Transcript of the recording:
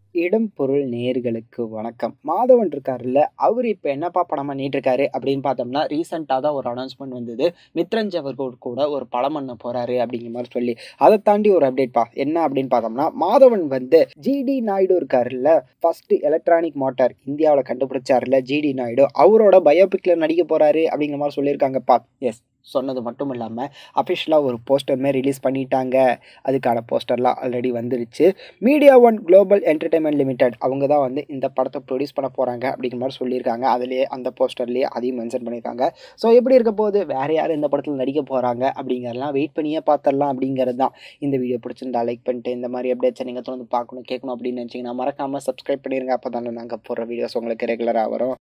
இடம் பொருள் நேயர்களுக்கு வணக்கம் மாதவன் இருக்காருல்ல அவர் இப்போ என்னப்பா படம் பண்ணிட்டு இருக்காரு அப்படின்னு பார்த்தோம்னா ரீசெண்டாக தான் ஒரு அனௌன்ஸ்மெண்ட் வந்தது மித்ரஞ்ச் அவர்கள் கூட ஒரு படம் பண்ண போறாரு அப்படிங்கிற மாதிரி சொல்லி அதை தாண்டி ஒரு அப்டேட் பா என்ன அப்படின்னு பார்த்தோம்னா மாதவன் வந்து ஜிடி நாயுடு இருக்காருல்ல ஃபர்ஸ்ட் எலக்ட்ரானிக் மோட்டார் இந்தியாவில் கண்டுபிடிச்சாருல ஜிடி நாயுடு அவரோட பயோபிக்ல நடிக்க போறாரு அப்படிங்கிற மாதிரி சொல்லியிருக்காங்கப்பா எஸ் சொன்னது மட்டும் இல்லாமல் அஃபிஷியலாக ஒரு போஸ்டருமே ரிலீஸ் பண்ணிட்டாங்க அதுக்கான போஸ்டர்லாம் ஆல்ரெடி வந்துருச்சு Media One Global Entertainment Limited அவங்க தான் வந்து இந்த படத்தை ப்ரொடியூஸ் பண்ண போகிறாங்க அப்படிங்கிற மாதிரி சொல்லியிருக்காங்க அதுலேயே அந்த போஸ்டர்லேயே அதையும் மென்ஷன் பண்ணியிருக்காங்க ஸோ எப்படி இருக்க போகுது வேறு யார் இந்த படத்தில் நடிக்க போகிறாங்க அப்படிங்கிறதெல்லாம் வெயிட் பண்ணியே பார்த்துடலாம் அப்படிங்கிறது தான் இந்த வீடியோ பிடிச்சிருந்தா லைக் பண்ணிட்டு இந்த மாதிரி அப்டேட்ஸை நீங்கள் தொடர்ந்து பார்க்கணும் கேட்கணும் அப்படின்னு நினச்சிங்கன்னா மறக்காமல் சப்ஸ்கிரைப் பண்ணிடுங்க அப்போ தானே நாங்கள் போடுற வீடியோஸ் உங்களுக்கு ரெகுலராக வரும்